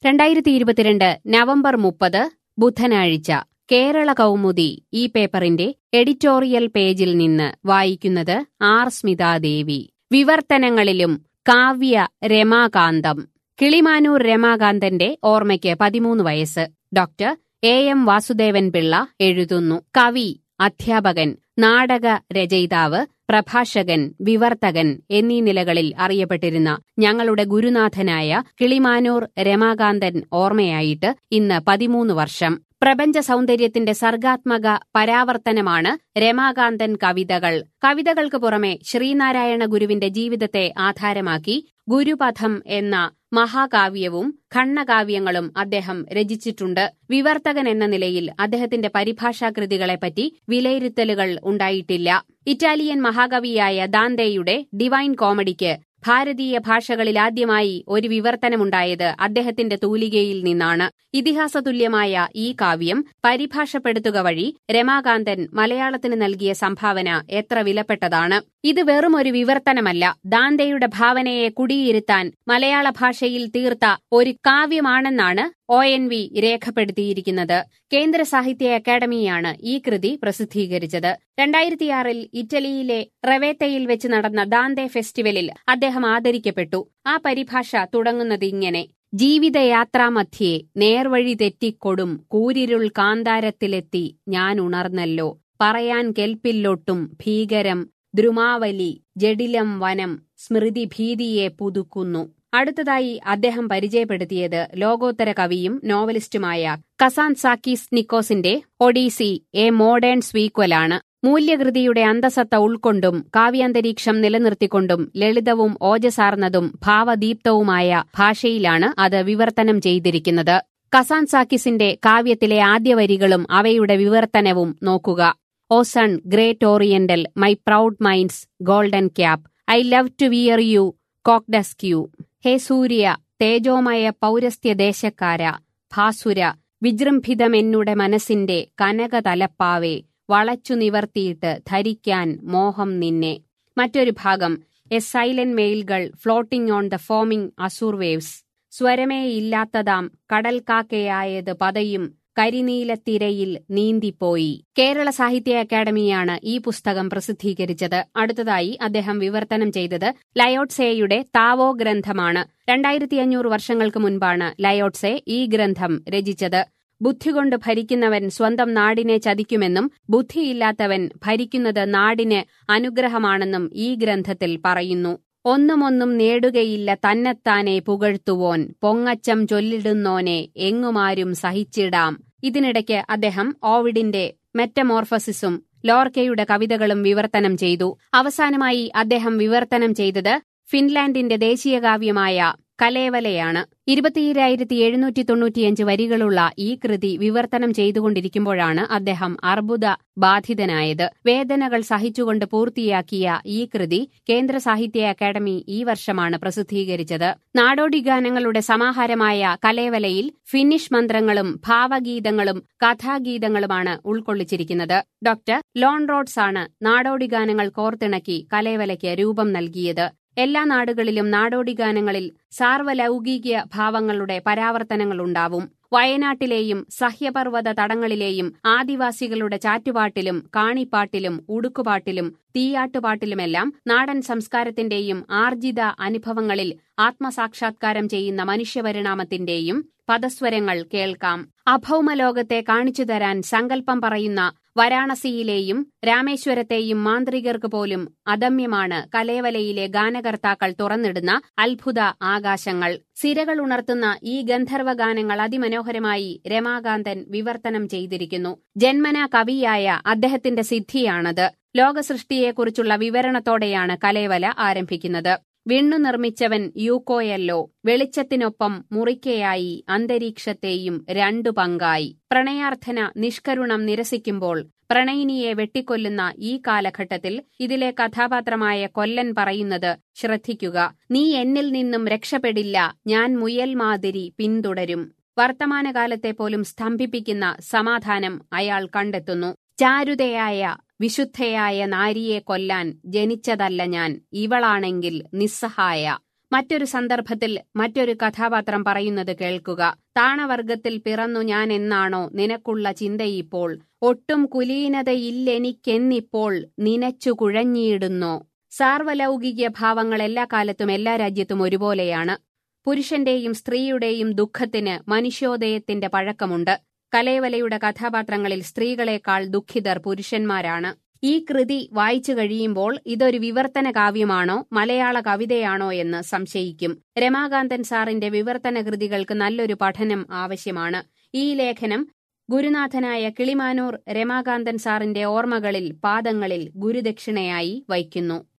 രണ്ടായിരത്തി ഇരുപത്തിരണ്ട് നവംബർ മുപ്പത് ബുധനാഴ്ച കേരള കൗമുദി ഈ പേപ്പറിന്റെ എഡിറ്റോറിയൽ പേജിൽ നിന്ന് വായിക്കുന്നത് ആർ സ്മിതാദേവി വിവർത്തനങ്ങളിലും കാവ്യ രമാകാന്തം കിളിമാനൂർ രമാകാന്തന്റെ ഓർമ്മയ്ക്ക് പതിമൂന്ന് വയസ്സ് doctor A M Vasudevan Pillai എഴുതുന്നു കവി അധ്യാപകൻ നാടക രചയിതാവ് പ്രഭാഷകൻ വിവർത്തകൻ എന്നീ നിലകളിൽ അറിയപ്പെട്ടിരുന്ന ഞങ്ങളുടെ ഗുരുനാഥനായ കിളിമാനൂർ രമാകാന്തൻ ഓർമ്മയായിട്ട് ഇന്ന് പതിമൂന്ന് വർഷം പ്രപഞ്ച സൗന്ദര്യത്തിന്റെ സർഗാത്മക പരാവർത്തനമാണ് രമാകാന്തൻ കവിതകൾ കവിതകൾക്ക് പുറമെ ശ്രീനാരായണ ഗുരുവിന്റെ ജീവിതത്തെ ആധാരമാക്കി ഗുരുപഥം എന്ന മഹാകാവ്യവും ഖണ്ണകാവ്യങ്ങളും അദ്ദേഹം രചിച്ചിട്ടുണ്ട് വിവർത്തകൻ എന്ന നിലയിൽ അദ്ദേഹത്തിന്റെ പരിഭാഷാകൃതികളെപ്പറ്റി വിലയിരുത്തലുകൾ ഉണ്ടായിട്ടില്ല ഇറ്റാലിയൻ മഹാകവിയായ ദാന്തയുടെ ഡിവൈൻ കോമഡിക്ക് ഭാരതീയ ഭാഷകളിലാദ്യമായി ഒരു വിവർത്തനമുണ്ടായത് അദ്ദേഹത്തിന്റെ തൂലികയിൽ നിന്നാണ് ഇതിഹാസതുല്യമായ ഈ കാവ്യം പരിഭാഷപ്പെടുത്തുക വഴി രമാകാന്തൻ മലയാളത്തിന് നൽകിയ സംഭാവന എത്ര വിലപ്പെട്ടതാണ് ഇത് വെറും ഒരു വിവർത്തനമല്ല ദാന്തയുടെ ഭാവനയെ കുടിയിരുത്താൻ മലയാള ഭാഷയിൽ തീർത്ത ഒരു കാവ്യമാണെന്നാണ് ഒ എൻ വി രേഖപ്പെടുത്തിയിരിക്കുന്നത് കേന്ദ്ര സാഹിത്യ അക്കാദമിയാണ് ഈ കൃതി പ്രസിദ്ധീകരിച്ചത് രണ്ടായിരത്തിയാറിൽ ഇറ്റലിയിലെ റവേത്തയിൽ വെച്ച് നടന്ന ദാന്തെ ഫെസ്റ്റിവലിൽ അദ്ദേഹം ആദരിക്കപ്പെട്ടു ആ പരിഭാഷ തുടങ്ങുന്നത് ഇങ്ങനെ ജീവിതയാത്രാമധ്യേ നേർവഴി തെറ്റിക്കൊടും കൂരിരുൾ കാന്താരത്തിലെത്തി ഞാൻ ഉണർന്നല്ലോ പറയാൻ കെൽപ്പില്ലൊട്ടും ഭീകരം ദ്രുമാവലി ജഡിലം വനം സ്മൃതി ഭീതിയെ പുതുക്കുന്നു അടുത്തതായി അദ്ദേഹം പരിചയപ്പെടുത്തിയത് ലോകോത്തര കവിയും നോവലിസ്റ്റുമായ കസാൻ സാക്കീസ് നിക്കോസിന്റെ ഒഡീസി എ മോഡേൺ സ്വീക്വലാണ് മൂല്യകൃതിയുടെ അന്തസത്ത ഉൾക്കൊണ്ടും കാവ്യാന്തരീക്ഷം നിലനിർത്തിക്കൊണ്ടും ലളിതവും ഓജസാർന്നതും ഭാവദീപ്തവുമായ ഭാഷയിലാണ് അത് വിവർത്തനം ചെയ്തിരിക്കുന്നത് കസാൻ സാക്കിസിന്റെ കാവ്യത്തിലെ ആദ്യ വരികളും അവയുടെ വിവർത്തനവും നോക്കുക O sun great oriental my proud mind's golden cap I love to wear you cocked askew ഹേ സൂര്യ തേജോമയ പൗരസ്ത്യദേശക്കാര ഭാസുര വിജൃംഭിതമെന്നുടെ മനസ്സിന്റെ കനകതലപ്പാവേ വളച്ചു നിവർത്തിയിട്ട് ധരിക്കാൻ മോഹം നിന്നെ മറ്റൊരു ഭാഗം എ സൈലന്റ് മെയിൽകൾ floating on the foaming azure waves സ്വരമേ ഇല്ലാത്തതാം കടൽക്കാക്കയായത് പതയും കരിനീലത്തിരയിൽ നീന്തിപ്പോയി കേരള സാഹിത്യ അക്കാദമിയാണ് ഈ പുസ്തകം പ്രസിദ്ധീകരിച്ചത് അടുത്തതായി അദ്ദേഹം വിവർത്തനം ചെയ്തത് ലയോട്സേയുടെ താവോ ഗ്രന്ഥമാണ് രണ്ടായിരത്തി അഞ്ഞൂറ് വർഷങ്ങൾക്ക് മുൻപാണ് ലയോട്സെ ഈ ഗ്രന്ഥം രചിച്ചത് ബുദ്ധികൊണ്ട് ഭരിക്കുന്നവൻ സ്വന്തം നാടിനെ ചതിക്കുമെന്നും ബുദ്ധിയില്ലാത്തവൻ ഭരിക്കുന്നത് നാടിന് അനുഗ്രഹമാണെന്നും ഈ ഗ്രന്ഥത്തിൽ പറയുന്നു ഒന്നുമൊന്നും നേടുകയില്ല തന്നെത്താനെ പുകഴ്ത്തുവോൻ പൊങ്ങച്ചം ചൊല്ലിടുന്നോനെ എങ്ങുമാരും സഹിച്ചിടാം ഇതിനിടയ്ക്ക് അദ്ദേഹം ഓവിഡിന്റെ മെറ്റമോർഫസിസും ലോർക്കയുടെ കവിതകളും വിവർത്തനം ചെയ്തു അവസാനമായി അദ്ദേഹം വിവർത്തനം ചെയ്തത് ഫിൻലാൻഡിന്റെ ദേശീയകാവ്യമായ കലേവലയാണ് ഇരുപത്തിയേഴായിരത്തി എഴുന്നൂറ്റി തൊണ്ണൂറ്റിയഞ്ച് വരികളുള്ള ഈ കൃതി വിവർത്തനം ചെയ്തുകൊണ്ടിരിക്കുമ്പോഴാണ് അദ്ദേഹം അർബുദ ബാധിതനായത് വേദനകൾ സഹിച്ചുകൊണ്ട് പൂർത്തിയാക്കിയ ഈ കൃതി കേന്ദ്ര സാഹിത്യ അക്കാദമി ഈ വർഷമാണ് പ്രസിദ്ധീകരിച്ചത് നാടോടി ഗാനങ്ങളുടെ സമാഹാരമായ കലേവലയിൽ ഫിന്നിഷ് മന്ത്രങ്ങളും ഭാവഗീതങ്ങളും കഥാഗീതങ്ങളുമാണ് ഉൾക്കൊള്ളിച്ചിരിക്കുന്നത് ഡോക്ടർ ലോൺ റോഡ്സ് ആണ് നാടോടി ഗാനങ്ങൾ കോർത്തിണക്കി കലേവലയ്ക്ക് രൂപം നൽകിയത് എല്ലാ നാടുകളിലും നാടോടി ഗാനങ്ങളിൽ സാർവലൗകിക ഭാവങ്ങളുടെ പരാവർത്തനങ്ങളുണ്ടാവും വയനാട്ടിലെയും സഹ്യപർവ്വത തടങ്ങളിലെയും ആദിവാസികളുടെ ചാറ്റുപാട്ടിലും കാണിപ്പാട്ടിലും ഉടുക്കുപാട്ടിലും തീയാട്ടുപാട്ടിലുമെല്ലാം നാടൻ സംസ്കാരത്തിന്റെയും ആർജിത അനുഭവങ്ങളിൽ ആത്മസാക്ഷാത്കാരം ചെയ്യുന്ന മനുഷ്യപരിണാമത്തിന്റെയും പദസ്വരങ്ങൾ കേൾക്കാം അഭൗമലോകത്തെ കാണിച്ചു തരാൻ സങ്കല്പം പറയുന്ന വാരാണസിയിലെയും രാമേശ്വരത്തെയും മാന്ത്രികർക്ക് പോലും അദമ്യമാണ് കലേവലയിലെ ഗാനകർത്താക്കൾ തുറന്നിടുന്ന അത്ഭുത ആകാശങ്ങൾ സിരകൾ ഉണർത്തുന്ന ഈ ഗന്ധർവ ഗാനങ്ങൾ അതിമനോഹരമായി രമാകാന്തൻ വിവർത്തനം ചെയ്തിരിക്കുന്നു ജന്മന കവിയായ അദ്ദേഹത്തിന്റെ സിദ്ധിയാണത് ലോകസൃഷ്ടിയെക്കുറിച്ചുള്ള വിവരണത്തോടെയാണ് കലേവല ആരംഭിക്കുന്നത് വിണ്ണു നിർമ്മിച്ചവൻ യൂക്കോയല്ലോ വെളിച്ചത്തിനൊപ്പം മുറിക്കയായി അന്തരീക്ഷത്തെയും രണ്ടു പങ്കായി പ്രണയാർത്ഥന നിഷ്കരുണം നിരസിക്കുമ്പോൾ പ്രണയിനിയെ വെട്ടിക്കൊല്ലുന്ന ഈ കാലഘട്ടത്തിൽ ഇതിലെ കഥാപാത്രമായ കൊല്ലൻ പറയുന്നത് ശ്രദ്ധിക്കുക നീ എന്നിൽ നിന്നും രക്ഷപ്പെടില്ല ഞാൻ മുയൽ മാതിരി പിന്തുടരും വർത്തമാനകാലത്തെ പോലും സ്തംഭിപ്പിക്കുന്ന സമാധാനം അയാൾ കണ്ടെത്തുന്നു ചാരുതയായ വിശുദ്ധയായ നാരിയെ കൊല്ലാൻ ജനിച്ചതല്ല ഞാൻ ഇവളാണെങ്കിൽ നിസ്സഹായ മറ്റൊരു സന്ദർഭത്തിൽ മറ്റൊരു കഥാപാത്രം പറയുന്നത് കേൾക്കുക താണവർഗത്തിൽ പിറന്നു ഞാൻ എന്നാണോ നിനക്കുള്ള ചിന്തയിപ്പോൾ ഒട്ടും കുലീനതയില്ലെനിക്കെന്നിപ്പോൾ നിനച്ചു കുഴഞ്ഞിയിടുന്നോ സാർവലൗകിക ഭാവങ്ങൾ എല്ലാ കാലത്തും എല്ലാ രാജ്യത്തും ഒരുപോലെയാണ് പുരുഷന്റെയും സ്ത്രീയുടെയും ദുഃഖത്തിന് മനുഷ്യോദയത്തിന്റെ പഴക്കമുണ്ട് കലേവലയുടെ കഥാപാത്രങ്ങളിൽ സ്ത്രീകളെക്കാൾ ദുഃഖിതർ പുരുഷന്മാരാണ് ഈ കൃതി വായിച്ചു കഴിയുമ്പോൾ ഇതൊരു വിവർത്തന കാവ്യമാണോ മലയാള കവിതയാണോ എന്ന് സംശയിക്കും രമാകാന്തൻ സാറിന്റെ വിവർത്തന കൃതികൾക്ക് നല്ലൊരു പഠനം ആവശ്യമാണ് ഈ ലേഖനം ഗുരുനാഥനായ കിളിമാനൂർ രമാകാന്തൻ സാറിന്റെ ഓർമ്മകളിൽ പാദങ്ങളിൽ ഗുരുദക്ഷിണയായി വയ്ക്കുന്നു